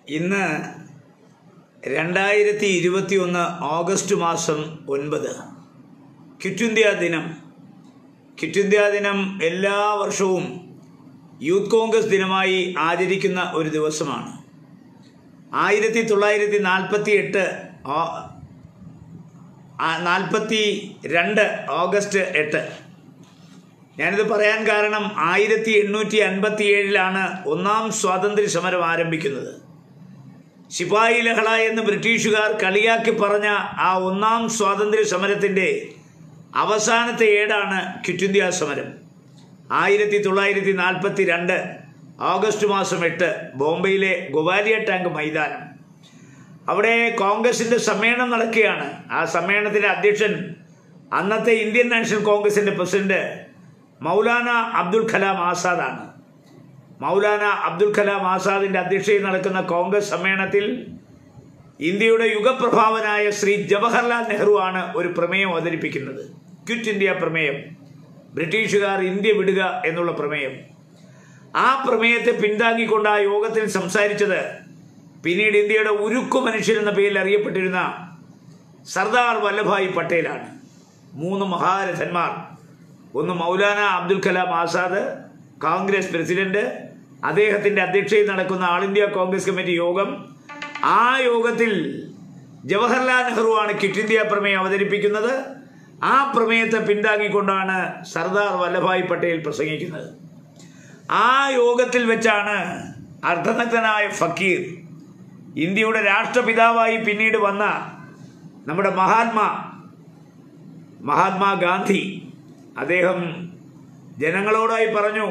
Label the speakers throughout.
Speaker 1: ഇന്ന് രണ്ടായിരത്തി ഇരുപത്തി ഒന്ന് ഓഗസ്റ്റ് മാസം ഒൻപത് ക്വിറ്റ് ഇന്ത്യ ദിനം ക്വിറ്റ് ഇന്ത്യ ദിനം എല്ലാ വർഷവും യൂത്ത് കോൺഗ്രസ് ദിനമായി ആചരിക്കുന്ന ഒരു ദിവസമാണ് ആയിരത്തി തൊള്ളായിരത്തി നാൽപ്പത്തി എട്ട് നാൽപ്പത്തി രണ്ട് ഓഗസ്റ്റ് എട്ട് ഞാനിത് പറയാൻ കാരണം ആയിരത്തി എണ്ണൂറ്റി അൻപത്തി ഏഴിലാണ് ഒന്നാം സ്വാതന്ത്ര്യ സമരം ആരംഭിക്കുന്നത് ശിപായി ലഹള എന്ന് ബ്രിട്ടീഷുകാർ കളിയാക്കി പറഞ്ഞ ആ ഒന്നാം സ്വാതന്ത്ര്യ സമരത്തിൻ്റെ അവസാനത്തെ ഏടാണ് ക്വിറ്റ് ഇന്ത്യ സമരം ആയിരത്തി തൊള്ളായിരത്തി നാൽപ്പത്തി രണ്ട് ഓഗസ്റ്റ് മാസം എട്ട് ബോംബെയിലെ ഗോവാലിയ ടാങ്ക് മൈതാനം അവിടെ കോൺഗ്രസിൻ്റെ സമ്മേളനം നടക്കുകയാണ് ആ സമ്മേളനത്തിൻ്റെ അധ്യക്ഷൻ അന്നത്തെ ഇന്ത്യൻ നാഷണൽ കോൺഗ്രസിൻ്റെ പ്രസിഡന്റ് മൗലാന അബ്ദുൽ കലാം ആസാദാണ് മൗലാന അബ്ദുൽ കലാം ആസാദിൻ്റെ അധ്യക്ഷതയിൽ നടക്കുന്ന കോൺഗ്രസ് സമ്മേളനത്തിൽ ഇന്ത്യയുടെ യുഗപ്രഭാവനായ ശ്രീ ജവഹർലാൽ നെഹ്റു ആണ് ഒരു പ്രമേയം അവതരിപ്പിക്കുന്നത് ക്വിറ്റ് ഇന്ത്യ പ്രമേയം ബ്രിട്ടീഷുകാർ ഇന്ത്യ വിടുക എന്നുള്ള പ്രമേയം ആ പ്രമേയത്തെ പിന്താങ്ങിക്കൊണ്ട് ആ യോഗത്തിൽ സംസാരിച്ചത് പിന്നീട് ഇന്ത്യയുടെ ഉരുക്കു മനുഷ്യൻ എന്ന പേരിൽ അറിയപ്പെട്ടിരുന്ന സർദാർ വല്ലഭായ് പട്ടേലാണ് മൂന്ന് മഹാരഥന്മാർ ഒന്ന് മൗലാന അബ്ദുൽ കലാം ആസാദ് കോൺഗ്രസ് പ്രസിഡന്റ് അദ്ദേഹത്തിൻ്റെ അധ്യക്ഷതയിൽ നടക്കുന്ന ആൾ ഇന്ത്യ കോൺഗ്രസ് കമ്മിറ്റി യോഗം ആ യോഗത്തിൽ ജവഹർലാൽ നെഹ്റുവാണ് ക്വിറ്റ് ഇന്ത്യ പ്രമേയം അവതരിപ്പിക്കുന്നത് ആ പ്രമേയത്തെ പിന്താങ്ങിക്കൊണ്ടാണ് സർദാർ വല്ലഭായ് പട്ടേൽ പ്രസംഗിക്കുന്നത് ആ യോഗത്തിൽ വെച്ചാണ് അർദ്ധനഗ്നായ ഫക്കീർ ഇന്ത്യയുടെ രാഷ്ട്രപിതാവായി പിന്നീട് വന്ന നമ്മുടെ മഹാത്മാ മഹാത്മാഗാന്ധി അദ്ദേഹം ജനങ്ങളോടായി പറഞ്ഞു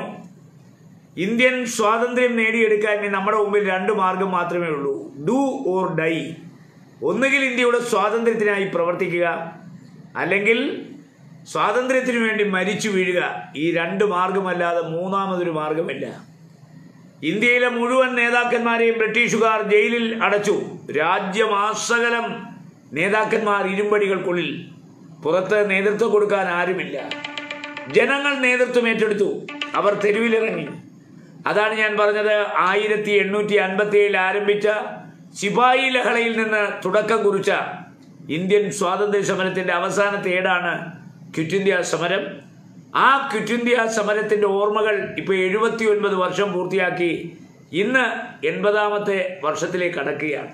Speaker 1: ഇന്ത്യൻ സ്വാതന്ത്ര്യം നേടിയെടുക്കാൻ ഇനി നമ്മുടെ മുമ്പിൽ രണ്ട് മാർഗം മാത്രമേ ഉള്ളൂ ഡു ഓർ ഡൈ ഒന്നുകിൽ ഇന്ത്യയുടെ സ്വാതന്ത്ര്യത്തിനായി പ്രവർത്തിക്കുക അല്ലെങ്കിൽ സ്വാതന്ത്ര്യത്തിനു വേണ്ടി മരിച്ചു വീഴുക ഈ രണ്ട് മാർഗമല്ലാതെ മൂന്നാമതൊരു മാർഗമില്ല ഇന്ത്യയിലെ മുഴുവൻ നേതാക്കന്മാരെയും ബ്രിട്ടീഷുകാർ ജയിലിൽ അടച്ചു രാജ്യമാസകലം നേതാക്കന്മാർ ഇരുമ്പടികൾക്കുള്ളിൽ പുറത്ത് നേതൃത്വം കൊടുക്കാൻ ആരുമില്ല ജനങ്ങൾ നേതൃത്വം ഏറ്റെടുത്തു അവർ തെരുവിലിറങ്ങി അതാണ് ഞാൻ പറഞ്ഞത് ആയിരത്തി എണ്ണൂറ്റി അൻപത്തി ഏഴിൽ ആരംഭിച്ച ശിപായി ലഹളയിൽ നിന്ന് തുടക്കം കുറിച്ച ഇന്ത്യൻ സ്വാതന്ത്ര്യ സമരത്തിന്റെ അവസാനത്തെ ഏടാണ് ക്വിറ്റ് ഇന്ത്യ സമരം ആ ക്വിറ്റ് ഇന്ത്യ സമരത്തിന്റെ ഓർമ്മകൾ ഇപ്പോൾ എഴുപത്തി ഒൻപത് വർഷം പൂർത്തിയാക്കി ഇന്ന് എൺപതാമത്തെ വർഷത്തിലേക്ക് കടക്കുകയാണ്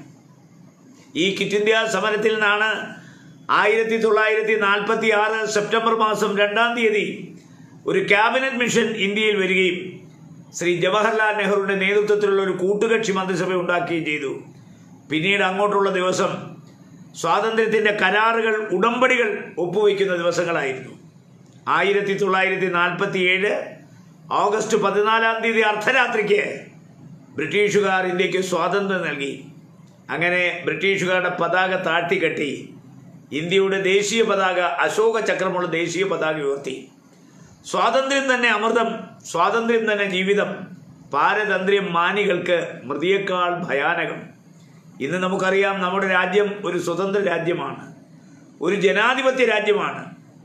Speaker 1: ഈ ക്വിറ്റ് ഇന്ത്യ സമരത്തിൽ നിന്നാണ് ആയിരത്തി തൊള്ളായിരത്തി നാൽപ്പത്തി ആറ് സെപ്റ്റംബർ മാസം രണ്ടാം തീയതി ഒരു ക്യാബിനറ്റ് മിഷൻ ഇന്ത്യയിൽ വരികയും ശ്രീ ജവഹർലാൽ നെഹ്റുവിൻ്റെ നേതൃത്വത്തിലുള്ള ഒരു കൂട്ടുകക്ഷി മന്ത്രിസഭ ഉണ്ടാക്കുകയും ചെയ്തു പിന്നീട് അങ്ങോട്ടുള്ള ദിവസം സ്വാതന്ത്ര്യത്തിൻ്റെ കരാറുകൾ ഉടമ്പടികൾ ഒപ്പുവയ്ക്കുന്ന ദിവസങ്ങളായിരുന്നു ആയിരത്തി തൊള്ളായിരത്തി നാൽപ്പത്തി ഏഴ് ഓഗസ്റ്റ് പതിനാലാം തീയതി അർദ്ധരാത്രിക്ക് ബ്രിട്ടീഷുകാർ ഇന്ത്യക്ക് സ്വാതന്ത്ര്യം നൽകി അങ്ങനെ ബ്രിട്ടീഷുകാരുടെ പതാക താഴ്ത്തിക്കെട്ടി ഇന്ത്യയുടെ ദേശീയ പതാക അശോക ചക്രമുള്ള ദേശീയ പതാക ഉയർത്തി സ്വാതന്ത്ര്യം തന്നെ അമൃതം സ്വാതന്ത്ര്യം തന്നെ ജീവിതം പാരതന്ത്ര്യം മാനികൾക്ക് മൃതിയേക്കാൾ ഭയാനകം ഇന്ന് നമുക്കറിയാം നമ്മുടെ രാജ്യം ഒരു സ്വതന്ത്ര രാജ്യമാണ് ഒരു ജനാധിപത്യ രാജ്യമാണ്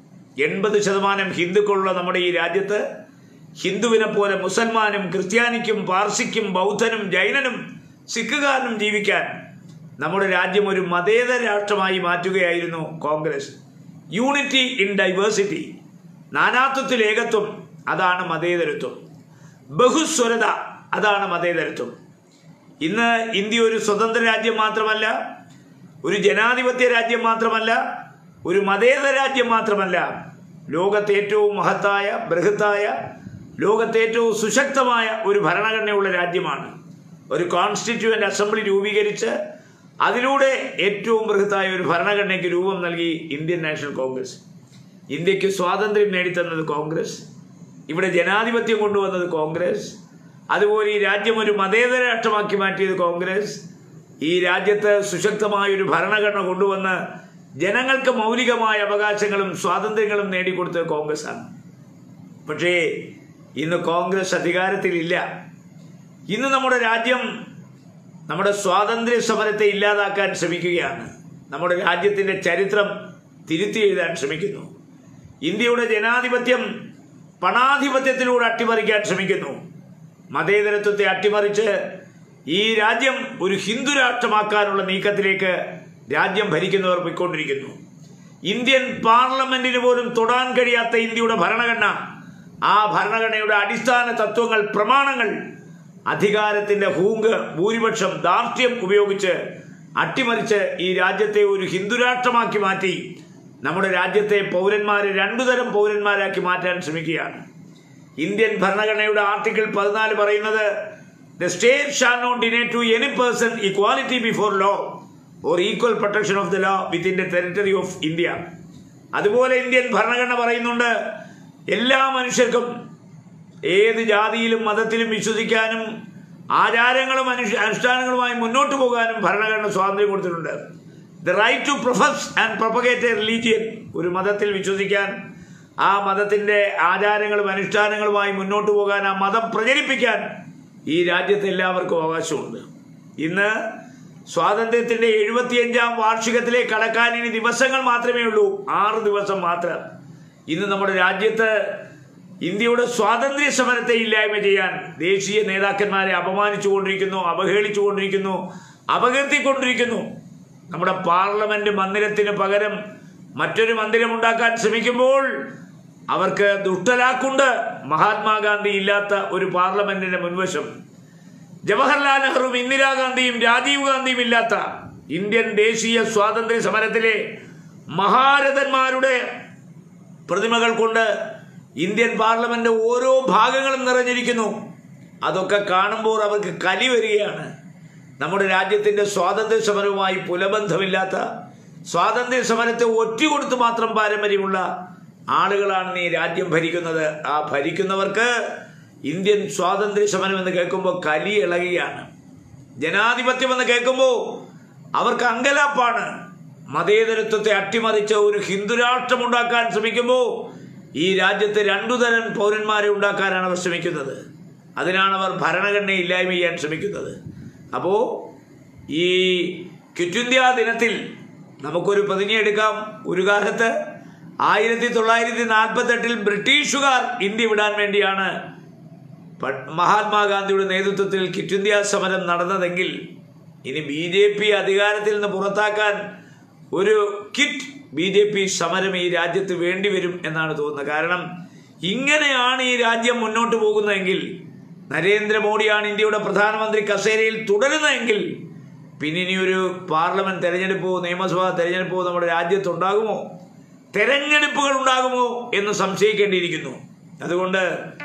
Speaker 1: എൺപത് ശതമാനം ഹിന്ദുക്കളുള്ള നമ്മുടെ ഈ രാജ്യത്ത് ഹിന്ദുവിനെ പോലെ മുസൽമാനും ക്രിസ്ത്യാനിക്കും പാർസിക്കും ബൗദ്ധനും ജൈനനും സിഖുകാരനും ജീവിക്കാൻ നമ്മുടെ രാജ്യം ഒരു മതേതര രാഷ്ട്രമായി മാറ്റുകയായിരുന്നു കോൺഗ്രസ് യൂണിറ്റി ഇൻ ഡൈവേഴ്സിറ്റി നാനാത്വത്തിൽ ഏകത്വം അതാണ് മതേതരത്വം ബഹുസ്വരത അതാണ് മതേതരത്വം ഇന്ന് ഇന്ത്യ ഒരു സ്വതന്ത്ര രാജ്യം മാത്രമല്ല ഒരു ജനാധിപത്യ രാജ്യം മാത്രമല്ല ഒരു മതേതര രാജ്യം മാത്രമല്ല ലോകത്തെ ഏറ്റവും മഹത്തായ ബൃഹത്തായ ലോകത്തെ ഏറ്റവും സുശക്തമായ ഒരു ഭരണഘടനയുള്ള രാജ്യമാണ് ഒരു കോൺസ്റ്റിറ്റ്യൂവൻ്റ് അസംബ്ലി രൂപീകരിച്ച് അതിലൂടെ ഏറ്റവും ബൃഹത്തായ ഒരു ഭരണഘടനയ്ക്ക് രൂപം നൽകി ഇന്ത്യൻ നാഷണൽ കോൺഗ്രസ് ഇന്ത്യക്ക് സ്വാതന്ത്ര്യം നേടിത്തന്നത് കോൺഗ്രസ് ഇവിടെ ജനാധിപത്യം കൊണ്ടുവന്നത് കോൺഗ്രസ് അതുപോലെ ഈ രാജ്യം ഒരു മതേതര രാഷ്ട്രമാക്കി മാറ്റിയത് കോൺഗ്രസ് ഈ രാജ്യത്ത് സുശക്തമായ ഒരു ഭരണഘടന കൊണ്ടുവന്ന് ജനങ്ങൾക്ക് മൗലികമായ അവകാശങ്ങളും സ്വാതന്ത്ര്യങ്ങളും നേടിക്കൊടുത്തത് കോൺഗ്രസ് ആണ് പക്ഷേ ഇന്ന് കോൺഗ്രസ് അധികാരത്തിലില്ല ഇന്ന് നമ്മുടെ രാജ്യം നമ്മുടെ സ്വാതന്ത്ര്യ സമരത്തെ ഇല്ലാതാക്കാൻ ശ്രമിക്കുകയാണ് നമ്മുടെ രാജ്യത്തിൻ്റെ ചരിത്രം തിരുത്തി എഴുതാൻ ശ്രമിക്കുന്നു ഇന്ത്യയുടെ ജനാധിപത്യം പണാധിപത്യത്തിലൂടെ അട്ടിമറിക്കാൻ ശ്രമിക്കുന്നു മതേതരത്വത്തെ അട്ടിമറിച്ച് ഈ രാജ്യം ഒരു ഹിന്ദു രാഷ്ട്രമാക്കാനുള്ള നീക്കത്തിലേക്ക് രാജ്യം ഭരിക്കുന്നവർ പോയിക്കൊണ്ടിരിക്കുന്നു ഇന്ത്യൻ പാർലമെന്റിന് പോലും തൊടാൻ കഴിയാത്ത ഇന്ത്യയുടെ ഭരണഘടന ആ ഭരണഘടനയുടെ അടിസ്ഥാന തത്വങ്ങൾ പ്രമാണങ്ങൾ അധികാരത്തിന്റെ ഹൂങ്ക് ഭൂരിപക്ഷം ദാർഷ്ട്യം ഉപയോഗിച്ച് അട്ടിമറിച്ച് ഈ രാജ്യത്തെ ഒരു ഹിന്ദു രാഷ്ട്രമാക്കി മാറ്റി നമ്മുടെ രാജ്യത്തെ പൗരന്മാരെ രണ്ടു തരം പൗരന്മാരാക്കി മാറ്റാൻ ശ്രമിക്കുകയാണ് ഇന്ത്യൻ ഭരണഘടനയുടെ ആർട്ടിക്കിൾ പതിനാല് പറയുന്നത് the state shall not deny to any person equality before law or equal protection of the law within the territory of India അതുപോലെ ഇന്ത്യൻ ഭരണഘടന പറയുന്നുണ്ട് എല്ലാ മനുഷ്യർക്കും ഏത് ജാതിയിലും മതത്തിലും വിശ്വസിക്കാനും ആചാരങ്ങളും അനുഷ് അനുഷ്ഠാനങ്ങളുമായി മുന്നോട്ട് പോകാനും ഭരണഘടന സ്വാതന്ത്ര്യം കൊടുത്തിട്ടുണ്ട് the right to profess and propagate a religion ഒരു മതത്തിൽ വിശ്വസിക്കാൻ ആ മതത്തിന്റെ ആചാരങ്ങളും അനുഷ്ഠാനങ്ങളുമായി മുന്നോട്ട് പോകാൻ ആ മതം പ്രചരിപ്പിക്കാൻ ഈ രാജ്യത്ത് എല്ലാവർക്കും അവകാശമുണ്ട് ഇന്ന് സ്വാതന്ത്ര്യത്തിന്റെ എഴുപത്തിയഞ്ചാം വാർഷികത്തിലേക്ക് കടക്കാൻ ഇനി ദിവസങ്ങൾ മാത്രമേ ഉള്ളൂ ആറ് ദിവസം മാത്രം ഇന്ന് നമ്മുടെ രാജ്യത്ത് ഇന്ത്യയുടെ സ്വാതന്ത്ര്യ സമരത്തെ ഇല്ലായ്മ ചെയ്യാൻ ദേശീയ നേതാക്കന്മാരെ അപമാനിച്ചുകൊണ്ടിരിക്കുന്നു അവഹേളിച്ചുകൊണ്ടിരിക്കുന്നു അപകീർത്തിക്കൊണ്ടിരിക്കുന്നു നമ്മുടെ പാർലമെന്റ് മന്ദിരത്തിന് പകരം മറ്റൊരു മന്ദിരം ഉണ്ടാക്കാൻ ശ്രമിക്കുമ്പോൾ അവർക്ക് ദുഷ്ടലാക്കുണ്ട് മഹാത്മാഗാന്ധി ഇല്ലാത്ത ഒരു പാർലമെന്റിന്റെ മുൻവശം ജവഹർലാൽ നെഹ്റുവും ഇന്ദിരാഗാന്ധിയും രാജീവ് ഗാന്ധിയും ഇല്ലാത്ത ഇന്ത്യൻ ദേശീയ സ്വാതന്ത്ര്യ സമരത്തിലെ മഹാരഥന്മാരുടെ പ്രതിമകൾ കൊണ്ട് ഇന്ത്യൻ പാർലമെന്റ് ഓരോ ഭാഗങ്ങളും നിറഞ്ഞിരിക്കുന്നു അതൊക്കെ കാണുമ്പോൾ അവർക്ക് കലി വരികയാണ് നമ്മുടെ രാജ്യത്തിന്റെ സ്വാതന്ത്ര്യ സമരവുമായി പുലബന്ധമില്ലാത്ത സ്വാതന്ത്ര്യ സമരത്തെ ഒറ്റുകൊടുത്ത് മാത്രം പാരമ്പര്യമുള്ള ആളുകളാണ് ഈ രാജ്യം ഭരിക്കുന്നത് ആ ഭരിക്കുന്നവർക്ക് ഇന്ത്യൻ സ്വാതന്ത്ര്യ സമരം എന്ന് കേൾക്കുമ്പോൾ കലി ഇളകുകയാണ് ജനാധിപത്യം എന്ന് കേൾക്കുമ്പോൾ അവർക്ക് അങ്കലാപ്പാണ് മതേതരത്വത്തെ അട്ടിമറിച്ച ഒരു ഹിന്ദുരാഷ്ട്രം ഉണ്ടാക്കാൻ ശ്രമിക്കുമ്പോൾ ഈ രാജ്യത്ത് രണ്ടു തരം പൗരന്മാരെ ഉണ്ടാക്കാനാണ് അവർ ശ്രമിക്കുന്നത് അതിനാണ് അവർ ഭരണഘടന ഇല്ലായ്മ ചെയ്യാൻ ശ്രമിക്കുന്നത് അപ്പോൾ ഈ ക്വിറ്റ് ഇന്ത്യ ദിനത്തിൽ നമുക്കൊരു പ്രതിജ്ഞ എടുക്കാം ഒരു കാലത്ത് ആയിരത്തി തൊള്ളായിരത്തി നാൽപ്പത്തെട്ടിൽ ബ്രിട്ടീഷുകാർ ഇന്ത്യ വിടാൻ വേണ്ടിയാണ് പ- മഹാത്മാഗാന്ധിയുടെ നേതൃത്വത്തിൽ ക്വിറ്റ് ഇന്ത്യ സമരം നടന്നതെങ്കിൽ ഇനി ബി ജെ പി അധികാരത്തിൽ നിന്ന് പുറത്താക്കാൻ ഒരു കിറ്റ് ബി ജെ പി സമരം ഈ രാജ്യത്ത് വേണ്ടിവരും എന്നാണ് തോന്നുന്നത് കാരണം ഇങ്ങനെയാണ് ഈ രാജ്യം മുന്നോട്ട് പോകുന്നതെങ്കിൽ നരേന്ദ്രമോദിയാണ് ഇന്ത്യയുടെ പ്രധാനമന്ത്രി കസേരയിൽ തുടരുന്നതെങ്കിൽ പിന്നെ ഇനി ഒരു പാർലമെന്റ് തെരഞ്ഞെടുപ്പോ നിയമസഭാ തെരഞ്ഞെടുപ്പോ നമ്മുടെ രാജ്യത്തുണ്ടാകുമോ തെരഞ്ഞെടുപ്പുകൾ ഉണ്ടാകുമോ എന്ന് സംശയിക്കേണ്ടിയിരിക്കുന്നു അതുകൊണ്ട്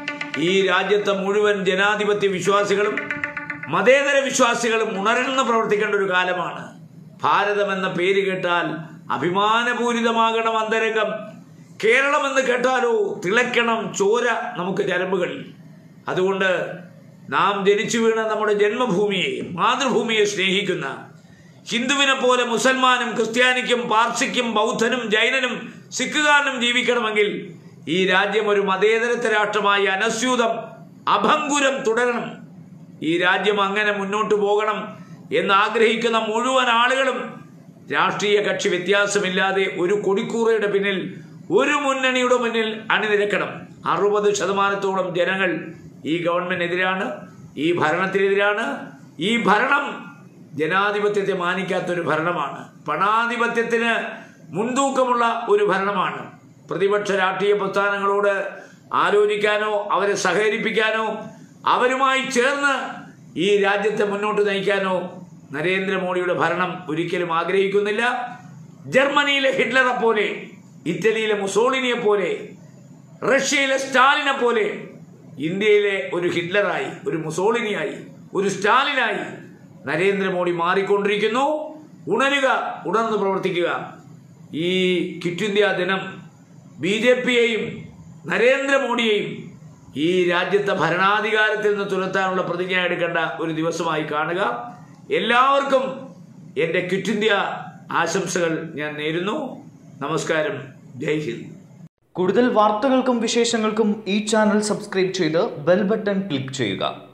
Speaker 1: ഈ രാജ്യത്തെ മുഴുവൻ ജനാധിപത്യ വിശ്വാസികളും മതേതര വിശ്വാസികളും ഉണർന്ന് പ്രവർത്തിക്കേണ്ട ഒരു കാലമാണ് ഭാരതം എന്ന പേര് കേട്ടാൽ അഭിമാനപൂരിതമാകണം അന്തരംഗം കേരളം എന്ന് കേട്ടാലോ തിളയ്ക്കണം ചോര നമുക്ക് ചരമ്പുകളിൽ അതുകൊണ്ട് നാം ജനിച്ചു വീണ നമ്മുടെ ജന്മഭൂമിയെ മാതൃഭൂമിയെ സ്നേഹിക്കുന്ന ഹിന്ദുവിനെ പോലെ മുസൽമാനും ക്രിസ്ത്യാനിക്കും പാർസിക്കും ബൗദ്ധനും ജൈനനും സിഖുകാരനും ജീവിക്കണമെങ്കിൽ ഈ രാജ്യം ഒരു മതേതരത്വ രാഷ്ട്രമായി അനസ്യൂതം അഭംഗുരം തുടരണം ഈ രാജ്യം അങ്ങനെ മുന്നോട്ട് പോകണം എന്ന് ആഗ്രഹിക്കുന്ന മുഴുവൻ ആളുകളും രാഷ്ട്രീയ കക്ഷി വ്യത്യാസമില്ലാതെ ഒരു കൊടിക്കൂറയുടെ പിന്നിൽ ഒരു മുന്നണിയുടെ മുന്നിൽ അണിനിരക്കണം അറുപത് ശതമാനത്തോളം ജനങ്ങൾ ഈ ഗവൺമെന്റിനെതിരാണ് ഈ ഭരണത്തിനെതിരാണ് ഈ ഭരണം ജനാധിപത്യത്തെ മാനിക്കാത്ത ഒരു ഭരണമാണ് പണാധിപത്യത്തിന് മുൻതൂക്കമുള്ള ഒരു ഭരണമാണ് പ്രതിപക്ഷ രാഷ്ട്രീയ പ്രസ്ഥാനങ്ങളോട് ആലോചിക്കാനോ അവരെ സഹകരിപ്പിക്കാനോ അവരുമായി ചേർന്ന് ഈ രാജ്യത്തെ മുന്നോട്ട് നയിക്കാനോ നരേന്ദ്രമോദിയുടെ ഭരണം ഒരിക്കലും ആഗ്രഹിക്കുന്നില്ല ജർമ്മനിയിലെ ഹിറ്റ്ലറെ പോലെ ഇറ്റലിയിലെ മുസോളിനിയെ പോലെ റഷ്യയിലെ സ്റ്റാലിനെ പോലെ ഇന്ത്യയിലെ ഒരു ഹിറ്റ്ലറായി ഒരു മുസോളിനിയായി ഒരു സ്റ്റാലിനായി നരേന്ദ്രമോദി മാറിക്കൊണ്ടിരിക്കുന്നു ഉണരുക ഉണർന്ന് പ്രവർത്തിക്കുക ഈ ക്വിറ്റ് ഇന്ത്യ ദിനം ബി ജെ പിയെയും നരേന്ദ്രമോദിയെയും ഈ രാജ്യത്തെ ഭരണാധികാരത്തിൽ നിന്ന് തുരത്താനുള്ള പ്രതിജ്ഞ എടുക്കേണ്ട ഒരു ദിവസമായി കാണുക എല്ലാവർക്കും എൻ്റെ ക്വിറ്റ് ഇന്ത്യ ആശംസകൾ ഞാൻ നേരുന്നു നമസ്കാരം ജയ് ഹിന്ദ്
Speaker 2: കൂടുതൽ വാർത്തകൾക്കും വിശേഷങ്ങൾക്കും ഈ ചാനൽ സബ്സ്ക്രൈബ് ചെയ്ത് ബെൽ ബട്ടൺ ക്ലിക്ക് ചെയ്യുക